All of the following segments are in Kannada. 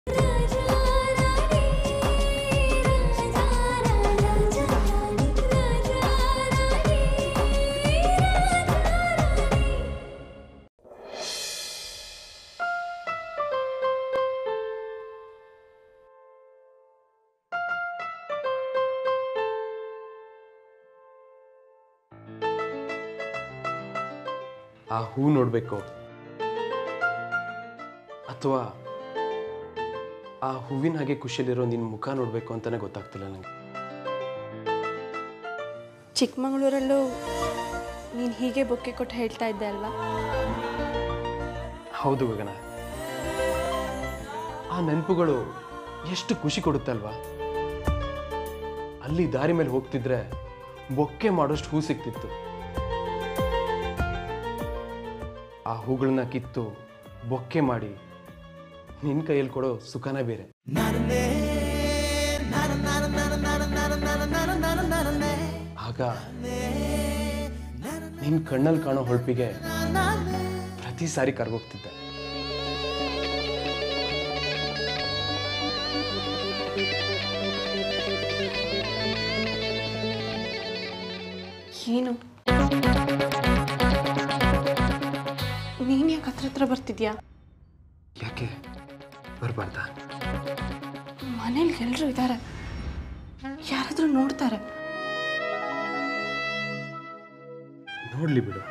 ಆ ಹೂ ನೋಡಬೇಕು ಅಥವಾ ಆ ಹೂವಿನ ಹಾಗೆ ಖುಷಿಯಲ್ಲಿರೋ ನಿನ್ನ ಮುಖ ನೋಡಬೇಕು ಅಂತಲೇ ಗೊತ್ತಾಗ್ತಿಲ್ಲ ನನಗೆ ಚಿಕ್ಕಮಗಳೂರಲ್ಲೂ ನೀನು ಹೀಗೆ ಬೊಕ್ಕೆ ಕೊಟ್ಟು ಹೇಳ್ತಾ ಇದ್ದೆ ಅಲ್ವಾ ಹೌದು ಗಗನ ಆ ನೆನಪುಗಳು ಎಷ್ಟು ಖುಷಿ ಕೊಡುತ್ತಲ್ವಾ ಅಲ್ಲಿ ದಾರಿ ಮೇಲೆ ಹೋಗ್ತಿದ್ರೆ ಬೊಕ್ಕೆ ಮಾಡೋಷ್ಟು ಹೂ ಸಿಕ್ತಿತ್ತು ಆ ಹೂಗಳನ್ನ ಕಿತ್ತು ಬೊಕ್ಕೆ ಮಾಡಿ ನಿನ್ನ ಕೈಯಲ್ಲಿ ಕೊಡೋ ಸುಖನೇ ಬೇರೆ ಆಗ ನಿನ್ನ ಕಣ್ಣಲ್ಲಿ ಕಾಣೋ ಹೊಳಪಿಗೆ ಪ್ರತಿ ಸಾರಿ ಕರ್ಗೋಗ್ತಿದ್ದೆ ಏನು ನೀನು ಯಾಕೆ ಹತ್ರ ಹತ್ರ ಬರ್ತಿದ್ಯಾ ಯಾಕೆ ಬರಬಾರ್ದಾ ಮನೇಲಿ ಎಲ್ಲರೂ ಇದ್ದಾರೆ ಯಾರಾದರೂ ನೋಡ್ತಾರೆ ನೋಡ್ಲಿ ಬಿಡು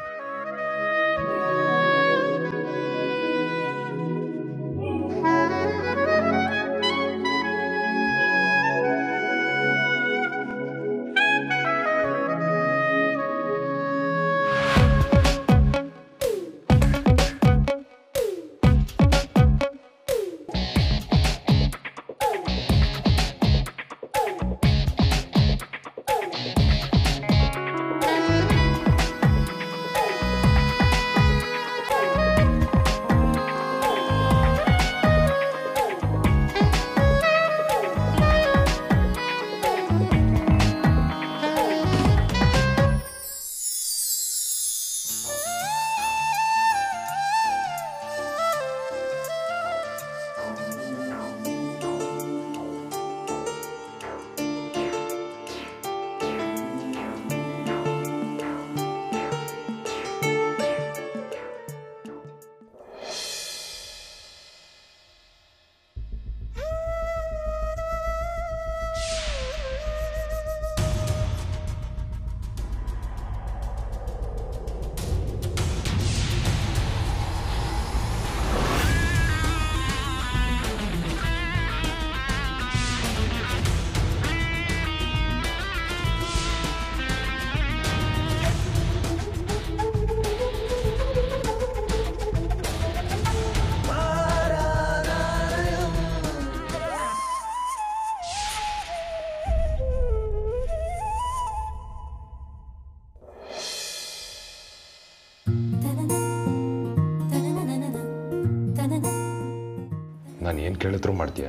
ನಾನು ಏನು ಕೇಳಿದ್ರು ಮಾಡ್ತೀಯ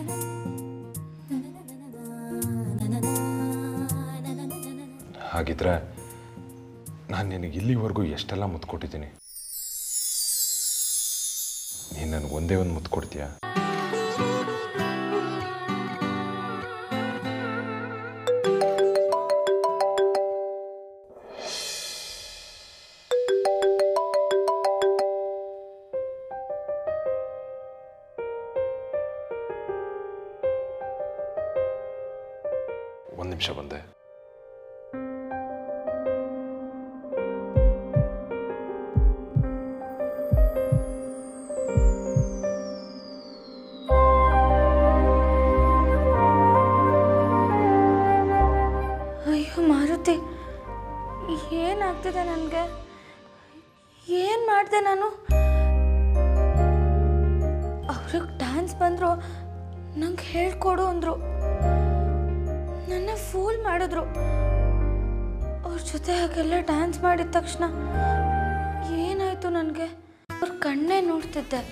ಹಾಗಿದ್ರೆ ನಾನು ನಿನಗೆ ಇಲ್ಲಿವರೆಗೂ ಎಷ್ಟೆಲ್ಲ ಮುತ್ತು ಕೊಟ್ಟಿದ್ದೀನಿ ನೀನು ನನಗೆ ಒಂದೇ ಒಂದು ಮುತ್ತು ಕೊಡ್ತೀಯಾ ಒಂದು ನಿಮಿಷ ಬಂದೆ ಅಯ್ಯೋ ಮಾರುತಿ ಏನಾಗ್ತಿದೆ ನನಗೆ ಏನು ಮಾಡಿದೆ ನಾನು ಅವ್ರಿಗೆ ಡ್ಯಾನ್ಸ್ ಬಂದರು ನಂಗೆ ಹೇಳ್ಕೊಡು ಅಂದರು ನನ್ನ ಫೂಲ್ ಮಾಡಿದ್ರು ಅವ್ರ ಜೊತೆ ಹಾಗೆಲ್ಲ ಡ್ಯಾನ್ಸ್ ಮಾಡಿದ ತಕ್ಷಣ ಏನಾಯಿತು ನನಗೆ ಅವ್ರ ಕಣ್ಣೇ ನೋಡ್ತಿದ್ದೆ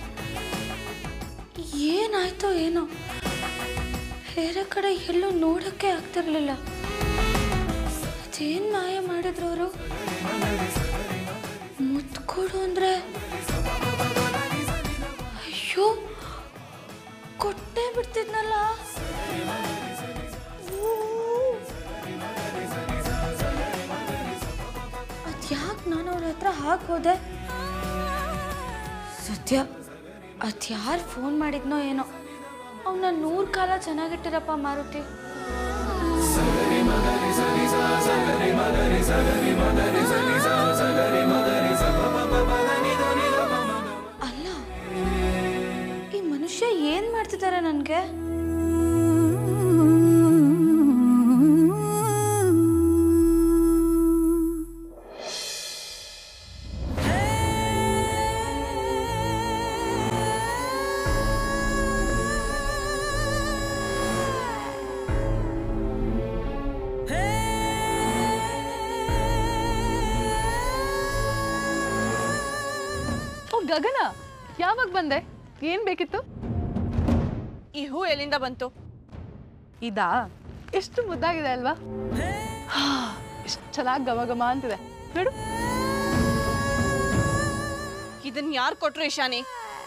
ಏನಾಯ್ತೋ ಏನೋ ಬೇರೆ ಕಡೆ ಎಲ್ಲೂ ನೋಡೋಕ್ಕೆ ಆಗ್ತಿರ್ಲಿಲ್ಲ ಅದೇನು ಮಾಯ ಮಾಡಿದ್ರು ಅವರು ಮುತ್ತು ಕೊಡು ಅಂದರೆ ಅಯ್ಯೋ ಕೊಟ್ಟು ಕೊಟ್ಟೇ ಬಿಡ್ತಿದ್ನಲ್ಲ ಅದ್ಯಾಕೆ ನಾನು ಅವ್ರ ಹತ್ರ ಹಾಗೆ ಹೋದೆ ಸದ್ಯ ಅದ್ಯಾರು ಫೋನ್ ಮಾಡಿದ್ನೋ ಏನೋ ಅವನ್ನ ನೂರು ಕಾಲ ಚೆನ್ನಾಗಿಟ್ಟಿರಪ್ಪ ಮಾರುತಿ ಅಲ್ಲ ಈ ಮನುಷ್ಯ ಏನ್ ಮಾಡ್ತಿದ್ದಾರೆ ನನಗೆ ಓ ಗಗನ ಯಾವಾಗ ಬಂದೆ ಏನ್ ಬೇಕಿತ್ತು ಈ ಹೂ ಎಲ್ಲಿಂದ ಬಂತು ಇದಾ ಎಷ್ಟು ಮುದ್ದಾಗಿದೆ ಅಲ್ವಾ ಎಷ್ಟು ಚೆನ್ನಾಗಿ ಘಮ ಘಮ ಅಂತಿದೆ ನೋಡು ಇದನ್ ಯಾರು ಕೊಟ್ರು ಇಶಾನಿ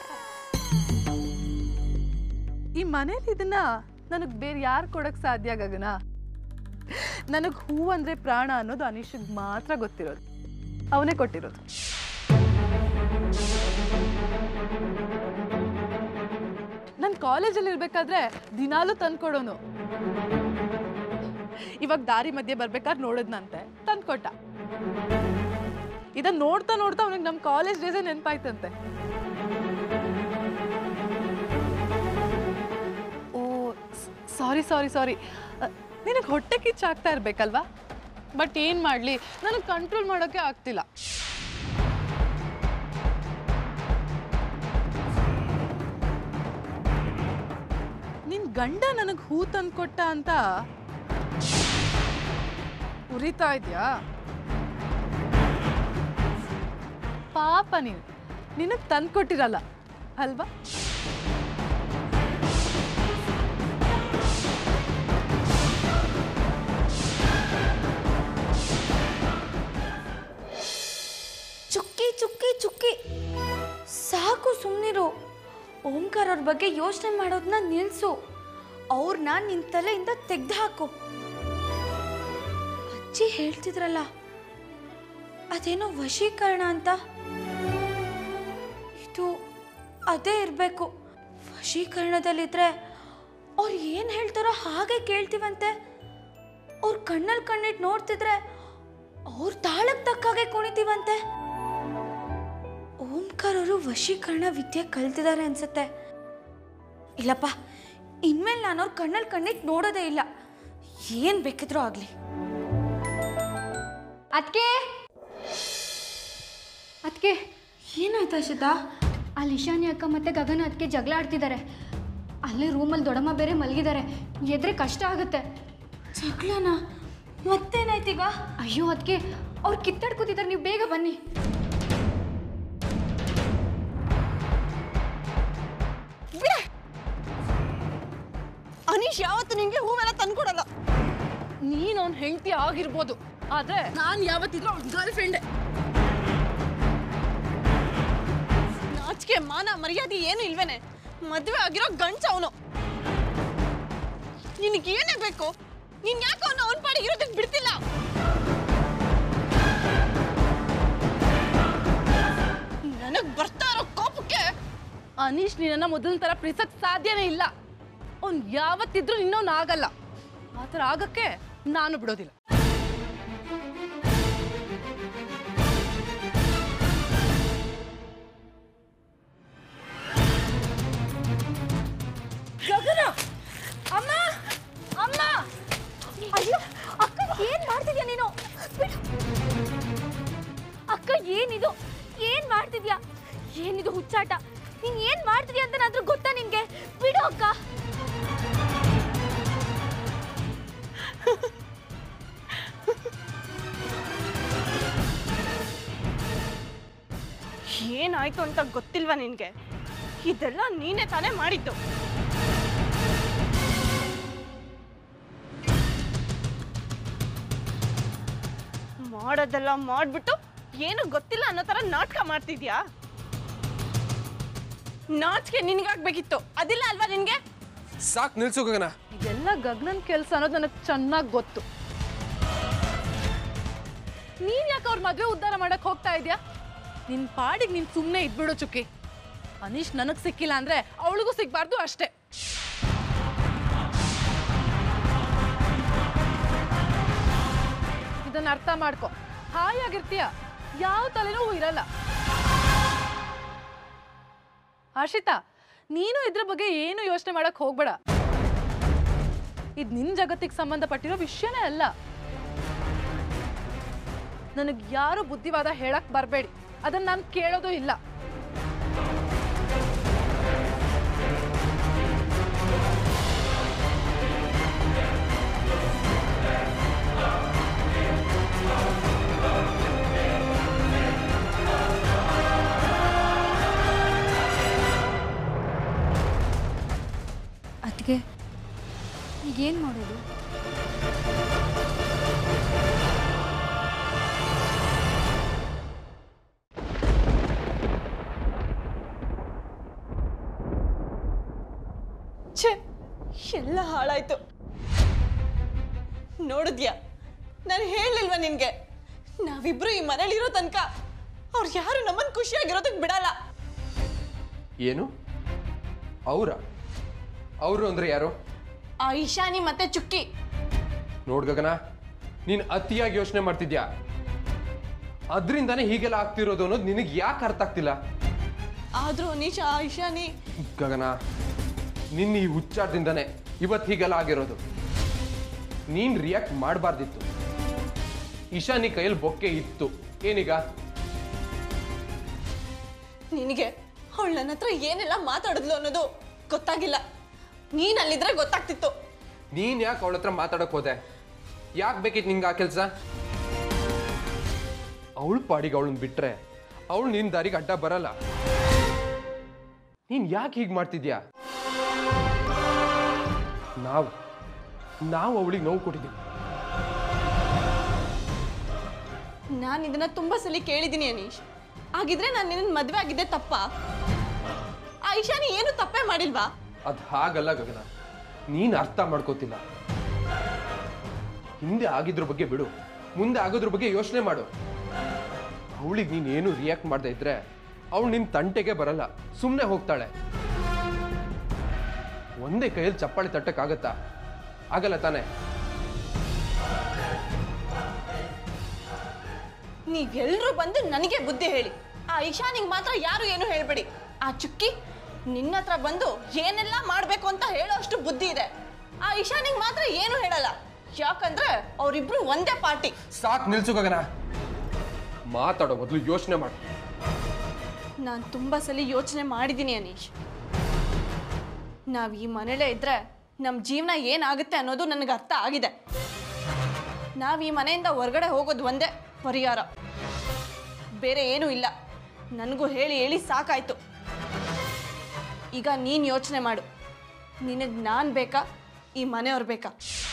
ಈ ಮನೇಲಿ ಇದನ್ನ ನನಗೆ ಬೇರೆ ಯಾರು ಕೊಡಕ್ ಸಾಧ್ಯ ಗಗನ ನನಗೆ ಹೂ ಅಂದ್ರೆ ಪ್ರಾಣ ಅನ್ನೋದು ಅನಿಶಿಗ್ ಮಾತ್ರ ಗೊತ್ತಿರೋದು ಅವನೇ ಕೊಟ್ಟಿರೋದು ನಾನು ಕಾಲೇಜಲ್ಲಿ ಇರ್ಬೇಕಾದ್ರೆ ದಿನಾಲೂ ತಂದ್ಕೊಡೋನು ಇವಾಗ ದಾರಿ ಮಧ್ಯೆ ಬರ್ಬೇಕಾದ್ರೆ ನೋಡಿದ್ನಂತೆ ತಂದ್ಕೊಟ್ಟ ಇದನ್ನ ನೋಡ್ತಾ ನೋಡ್ತಾ ಅವನಿಗೆ ನಮ್ಮ ಕಾಲೇಜ್ ಡೇಸೇ ನೆನಪಾಯ್ತಂತೆ ಓ ಸಾರಿ ಸಾರಿ ಸಾರಿ ನಿನಗೆ ಹೊಟ್ಟೆ ಕಿಚ್ಚಾಗ್ತಾ ಇರ್ಬೇಕಲ್ವಾ ಬಟ್ ಏನು ಮಾಡಲಿ ನನಗೆ ಕಂಟ್ರೋಲ್ ಮಾಡೋಕ್ಕೆ ಆಗ್ತಿಲ್ಲ ನಿನ್ ಗಂಡ ನನಗೆ ಹೂ ತಂದ್ಕೊಟ್ಟ ಅಂತ ಉರಿತಾ ಇದ್ಯಾ ಪಾಪ ನೀನು ನಿನಗೆ ತಂದ್ಕೊಟ್ಟಿರಲ್ಲ ಅಲ್ವಾ ಚುಕ್ಕಿ ಚುಕ್ಕಿ ಚುಕ್ಕಿ ಸಾಕು ಸುಮ್ಮನಿರು ಓಂಕಾರ ಅವ್ರ ಬಗ್ಗೆ ಯೋಚನೆ ಮಾಡೋದನ್ನ ನಿಲ್ಸು ಅವ್ರನ್ನ ನಿನ್ ತಲೆಯಿಂದ ತೆಗ್ದು ಹಾಕು ಅಜ್ಜಿ ಹೇಳ್ತಿದ್ರಲ್ಲ ಅದೇನೋ ವಶೀಕರಣ ಅಂತ ಇದು ಅದೇ ಇರಬೇಕು ವಶೀಕರಣದಲ್ಲಿದ್ರೆ ಅವ್ರು ಏನು ಹೇಳ್ತಾರೋ ಹಾಗೆ ಕೇಳ್ತೀವಂತೆ ಅವ್ರ ಕಣ್ಣಲ್ಲಿ ಕಣ್ಣಿಟ್ಟು ನೋಡ್ತಿದ್ರೆ ಅವ್ರ ತಾಳಕ್ಕೆ ತಕ್ಕಾಗೆ ಕುಣಿತೀವಂತೆ ಓಂಕಾರ ಅವರು ವಶೀಕರಣ ವಿದ್ಯೆ ಕಲ್ತಿದ್ದಾರೆ ಅನ್ಸುತ್ತೆ ಇಲ್ಲಪ್ಪ ಇನ್ಮೇಲೆ ನಾನು ಅವ್ರ ಕಣ್ಣಲ್ಲಿ ಕಣ್ಣಿಟ್ಟು ನೋಡೋದೇ ಇಲ್ಲ ಏನು ಬೇಕಿದ್ರೂ ಆಗಲಿ ಅದಕ್ಕೆ ಅದಕ್ಕೆ ಏನಾಯ್ತು ಅಶಿತಾ ಅಲ್ಲಿ ಇಶಾನಿ ಅಕ್ಕ ಮತ್ತೆ ಗಗನ ಅದಕ್ಕೆ ಜಗಳ ಆಡ್ತಿದ್ದಾರೆ ಅಲ್ಲೇ ರೂಮಲ್ಲಿ ದೊಡ್ಡಮ್ಮ ಬೇರೆ ಮಲಗಿದ್ದಾರೆ ಎದ್ರೆ ಕಷ್ಟ ಆಗುತ್ತೆ ಜಗಳನ ಮತ್ತೇನಾಯ್ತೀಗ ಅಯ್ಯೋ ಅದಕ್ಕೆ ಅವ್ರು ಕಿತ್ತಾಡ್ಕೋತಿದ್ದಾರೆ ನೀವು ಬೇಗ ಬನ್ನಿ ಅನೀಶ್ ಯಾವತ್ತು ನಿಂಗೆ ಹೂವೆಲ್ಲ ತಂದ್ಕೊಡಲ್ಲ ನೀನು ಅವ್ನ ಹೆಂಡತಿ ಆಗಿರ್ಬೋದು ಆದ್ರೆ ನಾನು ಯಾವತ್ತಿದ್ರು ಅವ್ನ ಗರ್ಲ್ ಫ್ರೆಂಡ್ ನಾಚಿಕೆ ಮಾನ ಮರ್ಯಾದೆ ಏನು ಇಲ್ವೇನೆ ಮದ್ವೆ ಆಗಿರೋ ಗಂಡ್ಸ ಅವನು ನಿನಗೆ ಏನೇ ಬೇಕು ನೀನ್ ಯಾಕೆ ಅವನು ಅವನ ಪಾಡಿಗೆ ಇರೋದಕ್ಕೆ ಬಿಡ್ತಿಲ್ಲ ನನಗ್ ಬರ್ತಾ ಇರೋ ಕೋಪಕ್ಕೆ ಅನೀಶ್ ನಿನ್ನ ಮೊದಲಿನ ಥರ ಪ್ರೀಸಕ್ ಸಾಧ್ಯನೇ ಇಲ್ಲ ಅವ್ನು ಯಾವತ್ತಿದ್ರು ಇನ್ನೊಂದು ಆಗಲ್ಲ ಆ ಥರ ಆಗಕ್ಕೆ ನಾನು ಬಿಡೋದಿಲ್ಲ ಗಗನ ಅಮ್ಮ ಅಮ್ಮ ಅಯ್ಯೋ ಅಕ್ಕ ಏನ್ ಮಾಡ್ತಿದ್ಯಾ ನೀನು ಬಿಡು. ಅಕ್ಕ ಏನಿದು ಏನ್ ಮಾಡ್ತಿದ್ಯಾ ಏನಿದು ಹುಚ್ಚಾಟ ನೀನ್ ಏನ್ ಮಾಡ್ತಿದ್ಯಾ ಅಂತ ನಾದ್ರೂ ಗೊತ್ತಾ ನಿನ್ಗೆ ಬಿಡು ಅಕ್ಕ ಏನಾಯ್ತು ಅಂತ ಗೊತ್ತಿಲ್ವಾ ನಿನ್ಗೆ ಇದೆಲ್ಲ ನೀನೇ ತಾನೇ ಮಾಡಿದ್ದು ಮಾಡೋದೆಲ್ಲ ಮಾಡ್ಬಿಟ್ಟು ಏನು ಗೊತ್ತಿಲ್ಲ ಅನ್ನೋ ತರ ನಾಟಕ ಮಾಡ್ತಿದ್ಯಾ ನಾಚಿಕೆ ನಿನ್ಗಾಗ್ಬೇಕಿತ್ತು ಅದಿಲ್ಲ ಅಲ್ವಾ ನಿನ್ಗೆ ಸಾಕು ನಿಲ್ಸು ಗಗನ ಇದೆಲ್ಲ ಗಗನನ್ ಕೆಲಸ ಅನ್ನೋದು ನನಗೆ ಚೆನ್ನಾಗಿ ಗೊತ್ತು ನೀನ್ ಯಾಕೆ ಅವ್ರ ಮದುವೆ ಉದ್ಧಾರ ಮಾಡಕ್ ಹೋಗ್ತಾ ಇದ್ಯಾ ನಿನ್ ಪಾಡಿಗೆ ನೀನ್ ಸುಮ್ಮನೆ ಇದ್ಬಿಡು ಚುಕ್ಕಿ ಅನೀಶ್ ನನಗ್ ಸಿಕ್ಕಿಲ್ಲ ಅಂದ್ರೆ ಅವಳಿಗೂ ಸಿಗ್ಬಾರ್ದು ಅಷ್ಟೇ ಇದನ್ನ ಅರ್ಥ ಮಾಡ್ಕೊ ಹಾಯಾಗಿರ್ತೀಯ ಯಾವ ತಲೆನೋವು ಇರಲ್ಲ ಹರ್ಷಿತಾ ನೀನು ಇದ್ರ ಬಗ್ಗೆ ಏನು ಯೋಚನೆ ಮಾಡಕ್ ಹೋಗ್ಬೇಡ ಇದು ನಿನ್ ಜಗತ್ತಿಗೆ ಸಂಬಂಧಪಟ್ಟಿರೋ ವಿಷಯನೇ ಅಲ್ಲ ನನಗೆ ಯಾರು ಬುದ್ಧಿವಾದ ಹೇಳಕ್ ಬರಬೇಡಿ ಅದನ್ನ ನಾನು ಕೇಳೋದು ಇಲ್ಲ ಅದಕ್ಕೆ ಈಗೇನು ಮಾಡೋದು ಛೇ ಎಲ್ಲ ಹಾಳಾಯ್ತು ನೋಡಿದ್ಯಾ ನಾನು ಹೇಳಲಿಲ್ವಾ ನಿನ್ಗೆ ನಾವಿಬ್ರು ಈ ಮನೇಲಿರೋ ತನಕ ಅವ್ರು ಯಾರು ನಮ್ಮನ್ನ ಖುಷಿಯಾಗಿರೋದಕ್ಕೆ ಬಿಡಲ್ಲ ಏನು ಅವರ ಅವರು ಅಂದ್ರೆ ಯಾರು ಆ ಈಶಾನಿ ಮತ್ತೆ ಚುಕ್ಕಿ ನೋಡ್ ಗಗನ ನೀನು ಅತಿಯಾಗಿ ಯೋಚನೆ ಮಾಡ್ತಿದ್ಯಾ ಅದರಿಂದಾನೇ ಹೀಗೆಲ್ಲ ಆಗ್ತಿರೋದು ಅನ್ನೋದು ನಿನಗೆ ಯಾಕೆ ಅರ್ಥ ಆಗ್ತಿಲ್ಲ ಆದ್ರೂ ಅನೀಶ್ ಆ ಈಶಾನಿ ಗಗನ ನಿನ್ನ ಈ ಹುಚ್ಚಾಟದಿಂದಾನೇ ಇವತ್ತು ಹೀಗೆಲ್ಲ ಆಗಿರೋದು ನೀನು ರಿಯಾಕ್ಟ್ ಮಾಡಬಾರ್ದಿತ್ತು ಇಶಾನಿ ಕೈಯಲ್ಲಿ ಬೊಕ್ಕೆ ಇತ್ತು ಏನೀಗ ನಿನಗೆ ಅವಳು ನನ್ನ ಹತ್ರ ಏನೆಲ್ಲ ಮಾತಾಡಿದ್ಲು ಅನ್ನೋದು ಗೊತ್ತಾಗಿಲ್ಲ ನೀನ್ ಅಲ್ಲಿದ್ರೆ ಗೊತ್ತಾಗ್ತಿತ್ತು ನೀನ್ ಯಾಕೆ ಅವಳ ಹತ್ರ ಮಾತಾಡಕ್ ಹೋದೆ ಯಾಕೆ ಬೇಕಿತ್ತು ನಿಂಗೆ ಆ ಕೆಲಸ ಅವಳ ಪಾಡಿಗೆ ಅವಳನ್ನ ಬಿಟ್ರೆ ಅವಳು ನಿನ್ನ ದಾರಿಗೆ ಅಡ್ಡ ಬರಲ್ಲ ನೀನ್ ಯಾಕೆ ಹೀಗೆ ಮಾಡ್ತಿದ್ಯಾ ನಾವು ನಾವು ಅವಳಿಗೆ ನೋವು ಕೊಟ್ಟಿದ್ದೀವಿ ನಾನು ಇದನ್ನ ತುಂಬಾ ಸಲ ಕೇಳಿದ್ದೀನಿ ಅನೀಶ್ ಆಗಿದ್ರೆ ನಾನು ನಿನ್ನ ಮದುವೆ ಆಗಿದ್ದೆ ತಪ್ಪಾ ಆ ಈಶಾನಿ ಏನು ತಪ್ಪೇ ಮಾಡಿಲ್ವಾ ಅದು ಹಾಗಲ್ಲ ಗಗನ ನೀನು ಅರ್ಥ ಮಾಡ್ಕೋತಿಲ್ಲ ಹಿಂದೆ ಆಗಿದ್ರ ಬಗ್ಗೆ ಬಿಡು ಮುಂದೆ ಆಗೋದ್ರ ಬಗ್ಗೆ ಯೋಚನೆ ಮಾಡು ಅವಳಿಗೆ ನೀನು ಏನು ರಿಯಾಕ್ಟ್ ಮಾಡದೇ ಇದ್ರೆ ಅವಳು ನಿನ್ನ ತಂಟೆಗೆ ಬರಲ್ಲ ಸುಮ್ಮನೆ ಹೋಗ್ತಾಳೆ ಒಂದೇ ಕೈಯಲ್ಲಿ ಚಪ್ಪಾಳೆ ತಟ್ಟಕ್ಕಾಗತ್ತಾ ಆಗಲ್ಲ ತಾನೇ ನೀವೆಲ್ಲರೂ ಬಂದು ನನಗೆ ಬುದ್ಧಿ ಹೇಳಿ ಆ ಈಶಾನಿಗೆ ಮಾತ್ರ ಯಾರು ಏನು ಹೇಳ್ಬೇಡಿ ಆ ಚುಕ್ಕಿ ನಿನ್ನ ಹತ್ರ ಬಂದು ಏನೆಲ್ಲ ಮಾಡಬೇಕು ಅಂತ ಹೇಳೋ ಅಷ್ಟು ಬುದ್ಧಿ ಇದೆ ಆ ಈಶಾನಿಗೆ ಮಾತ್ರ ಏನು ಹೇಳಲ್ಲ ಯಾಕಂದ್ರೆ ಅವರಿಬ್ರು ಒಂದೇ ಪಾರ್ಟಿ ಸಾಕು ನಿಲ್ಸು ಗಗನ ಮಾತಾಡೋ ಮೊದಲು ಯೋಚನೆ ಮಾಡು ನಾನು ತುಂಬ ಸಲ ಯೋಚನೆ ಮಾಡಿದ್ದೀನಿ ಅನೀಶ್ ನಾವು ಈ ಮನೇಲೇ ಇದ್ರೆ ನಮ್ಮ ಜೀವನ ಏನಾಗುತ್ತೆ ಅನ್ನೋದು ನನಗೆ ಅರ್ಥ ಆಗಿದೆ ನಾವು ಈ ಮನೆಯಿಂದ ಹೊರಗಡೆ ಹೋಗೋದು ಒಂದೇ ಪರಿಹಾರ ಬೇರೆ ಏನೂ ಇಲ್ಲ ನನಗೂ ಹೇಳಿ ಹೇಳಿ ಸಾಕಾಯ್ತು ಈಗ ನೀನು ಯೋಚನೆ ಮಾಡು ನಿನಗೆ ನಾನು ಬೇಕಾ ಈ ಮನೆಯವ್ರು ಬೇಕಾ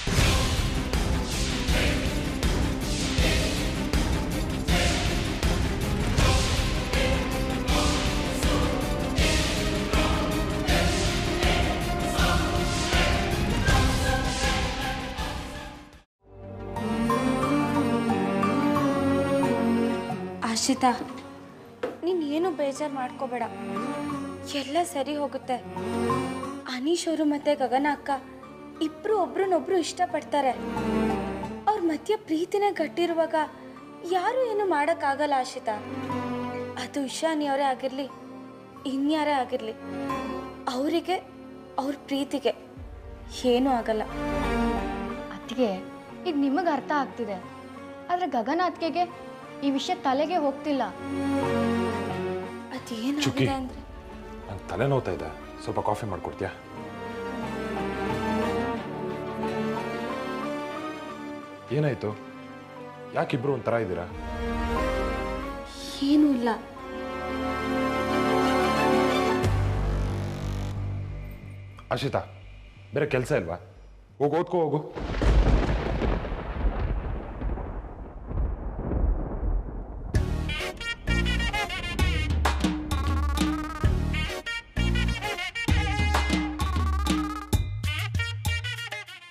ಆಶಿತಾ ನೀನು ಏನು ಬೇಜಾರು ಮಾಡ್ಕೋಬೇಡ ಎಲ್ಲ ಸರಿ ಹೋಗುತ್ತೆ ಅನೀಶ್ ಅವರು ಮತ್ತೆ ಗಗನ ಅಕ್ಕ ಇಬ್ರು ಒಬ್ರನ್ನೊಬ್ರು ಇಷ್ಟಪಡ್ತಾರೆ ಅವ್ರ ಮಧ್ಯ ಪ್ರೀತಿನೇ ಗಟ್ಟಿರುವಾಗ ಯಾರು ಏನು ಮಾಡೋಕ್ಕಾಗಲ್ಲ ಆಶಿತಾ ಅದು ಇಶಾನಿಯವರೇ ಆಗಿರಲಿ ಇನ್ಯಾರೇ ಆಗಿರಲಿ ಅವರಿಗೆ ಅವ್ರ ಪ್ರೀತಿಗೆ ಏನೂ ಆಗಲ್ಲ ಅದಕ್ಕೆ ಈಗ ನಿಮಗೆ ಅರ್ಥ ಆಗ್ತಿದೆ ಆದರೆ ಗಗನ ಅತ್ತಿಗೆಗೆ ಈ ವಿಷಯ ತಲೆಗೆ ಹೋಗ್ತಿಲ್ಲ ಚುಕ್ಕಿ. ಅದೇನಾಗಿದೆ ಅಂದರೆ ನಂಗೆ ತಲೆ ನೋವ್ತಾ ಇದೆ ಸ್ವಲ್ಪ ಕಾಫಿ ಮಾಡ್ಕೊಡ್ತೀಯಾ ಏನಾಯ್ತು ಯಾಕಿಬ್ರು ಒಂಥರ ಇದ್ದೀರಾ ಏನೂ ಇಲ್ಲ ಅರ್ಷಿತಾ ಬೇರೆ ಕೆಲಸ ಇಲ್ವಾ ಹೋಗು ಓದ್ಕೋ ಹೋಗು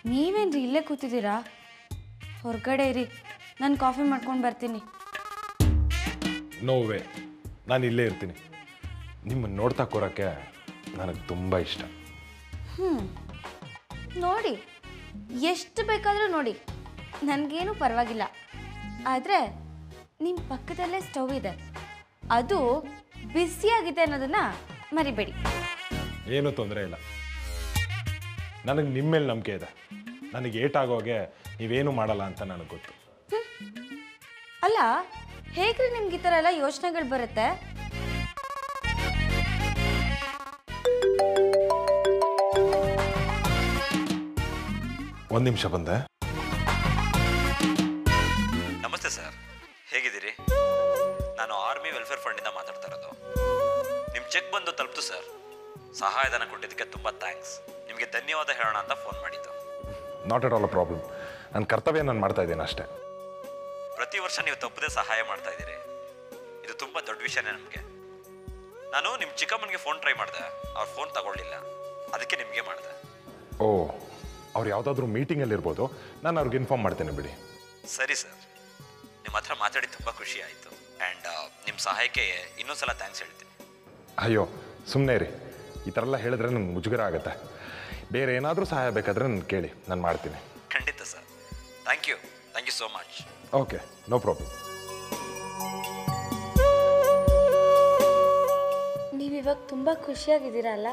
ನೀವೇನ್ರಿ ಇಲ್ಲೇ ಕೂತಿದ್ದೀರಾ ಹೊರಗಡೆ ಇರಿ ನಾನು ಕಾಫಿ ಮಾಡ್ಕೊಂಡು ಬರ್ತೀನಿ ನೋ ವೇ ನಾನು ಇಲ್ಲೇ ಇರ್ತೀನಿ ನಿಮ್ಮನ್ನು ನೋಡ್ತಾ ಕೂರಕ್ಕೆ ನನಗೆ ತುಂಬ ಇಷ್ಟ ಹ್ಞೂ ನೋಡಿ ಎಷ್ಟು ಬೇಕಾದರೂ ನೋಡಿ ನನಗೇನು ಪರವಾಗಿಲ್ಲ ಆದರೆ ನಿಮ್ಮ ಪಕ್ಕದಲ್ಲೇ ಸ್ಟವ್ ಇದೆ ಅದು ಬಿಸಿಯಾಗಿದೆ ಅನ್ನೋದನ್ನು ಮರಿಬೇಡಿ ಏನೂ ತೊಂದರೆ ಇಲ್ಲ ನನಗೆ ನಿಮ್ಮ ಮೇಲೆ ನಂಬಿಕೆ ಇದೆ ನನಗೆ ಏಟಾಗೋಗೆ ನೀವೇನು ಮಾಡಲ್ಲ ಅಂತ ನನಗೆ ಗೊತ್ತು ಅಲ್ಲ ಹೇಗ್ರಿ ನಿಮ್ಗೆ ಈ ಥರ ಎಲ್ಲ ಯೋಚನೆಗಳು ಬರುತ್ತೆ ಒಂದು ನಿಮಿಷ ಬಂದೆ ನಮಸ್ತೆ ಸರ್ ಹೇಗಿದ್ದೀರಿ ನಾನು ಆರ್ಮಿ ವೆಲ್ಫೇರ್ ಫಂಡಿಂದ ಮಾತಾಡ್ತಾ ಇರೋದು ನಿಮ್ಮ ಚೆಕ್ ಬಂದು ತಲುಪ್ತು ಸರ್ ಸಹಾಯಧನ ಕೊಟ್ಟಿದ್ದಕ್ಕೆ ತುಂಬ ಥ್ಯಾಂಕ್ಸ್ ನಿಮಗೆ ಧನ್ಯವಾದ ಹೇಳೋಣ ಅಂತ ಫೋನ್ ಮಾಡಿದ್ದು not at all a problem ನನ್ನ ಕರ್ತವ್ಯ ನಾನು ಮಾಡ್ತಾ ಇದ್ದೀನಿ ಅಷ್ಟೇ ಪ್ರತಿ ವರ್ಷ ನೀವು ತಪ್ಪದೇ ಸಹಾಯ ಮಾಡ್ತಾ ಇದ್ದೀರಿ ಇದು ತುಂಬ ದೊಡ್ಡ ವಿಷಯನೇ ನಮಗೆ ನಾನು ನಿಮ್ಮ ಚಿಕ್ಕಮ್ಮನಿಗೆ ಫೋನ್ ಟ್ರೈ ಮಾಡಿದೆ ಅವ್ರ ಫೋನ್ ತಗೊಳ್ಳಿಲ್ಲ ಅದಕ್ಕೆ ನಿಮಗೆ ಮಾಡಿದೆ ಓ ಅವ್ರು ಯಾವುದಾದ್ರೂ ಮೀಟಿಂಗಲ್ಲಿ ಇರ್ಬೋದು ನಾನು ಅವ್ರಿಗೆ ಇನ್ಫಾರ್ಮ್ ಮಾಡ್ತೇನೆ ಬಿಡಿ ಸರಿ ಸರ್ ನಿಮ್ಮ ಹತ್ರ ಮಾತಾಡಿ ತುಂಬ ಖುಷಿ ಆಯಿತು ಆ್ಯಂಡ್ ನಿಮ್ಮ ಸಹಾಯಕ್ಕೆ ಇನ್ನೊಂದ್ಸಲ ಥ್ಯಾಂಕ್ಸ್ ಹೇಳ್ತೀನಿ ಅಯ್ಯೋ ಸುಮ್ಮನೆ ರೀ ಈ ಥರ ಎಲ್ಲ ಹೇಳಿದ್ರೆ ನನಗೆ ಮುಜುಗರ ಆಗುತ್ತೆ ಬೇರೆ ಏನಾದರೂ ಸಹಾಯ ಬೇಕಾದರೆ ನಾನು ಕೇಳಿ ನಾನು ಮಾಡ್ತೀನಿ ಖಂಡಿತ sir thank you thank you so much okay no problem ನೀವಿವಾಗ ತುಂಬ ಖುಷಿಯಾಗಿದ್ದೀರಾ ಅಲ್ಲ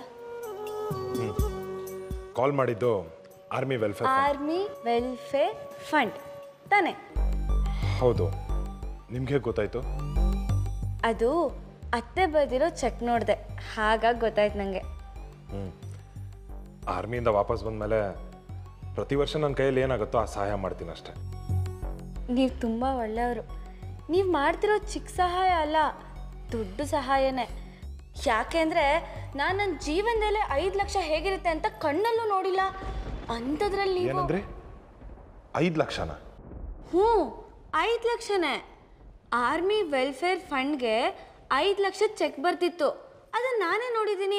ಕಾಲ್ ಮಾಡಿದ್ದು army welfare army welfare fund ತಾನೆ ಹೌದು ನಿಮ್ಗೆ ಗೊತ್ತಾಯ್ತು ಅದು ಅತ್ತೆ ಬದಿರೋ ಚೆಕ್ ನೋಡಿದೆ ಹಾಗಾಗಿ ಗೊತ್ತಾಯ್ತು ನನಗೆ ಆರ್ಮಿಯಿಂದ ವಾಪಸ್ ಬಂದಮೇಲೆ ಪ್ರತಿ ವರ್ಷ ನನ್ನ ಕೈಯಲ್ಲಿ ಏನಾಗುತ್ತೋ ಆ ಸಹಾಯ ಮಾಡ್ತೀನಿ ಅಷ್ಟೇ ನೀವು ತುಂಬ ಒಳ್ಳೆಯವರು ನೀವು ಮಾಡ್ತಿರೋ ಚಿಕ್ಕ ಸಹಾಯ ಅಲ್ಲ ದೊಡ್ಡ ಸಹಾಯನೇ ಯಾಕೆಂದರೆ ನಾನು ನನ್ನ ಜೀವನದಲ್ಲೇ ಐದು ಲಕ್ಷ ಹೇಗಿರುತ್ತೆ ಅಂತ ಕಣ್ಣಲ್ಲೂ ನೋಡಿಲ್ಲ ಅಂಥದ್ರಲ್ಲಿ ನೀವು ಏನಂದ್ರೆ ಐದು ಲಕ್ಷನ ಹ್ಞೂ ಐದು ಲಕ್ಷನೇ ಆರ್ಮಿ ವೆಲ್ಫೇರ್ ಫಂಡ್ಗೆ ಐದು ಲಕ್ಷ ಚೆಕ್ ಬರ್ತಿತ್ತು ಅದನ್ನು ನಾನೇ ನೋಡಿದ್ದೀನಿ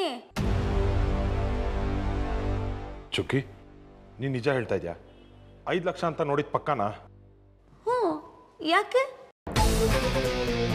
ಚುಕ್ಕಿ ನೀನು ನಿಜ ಹೇಳ್ತಾ ಇದೆಯಾ ಐದು ಲಕ್ಷ ಅಂತ ನೋಡಿದ ಪಕ್ಕನಾ ಹ್ಞೂ ಯಾಕೆ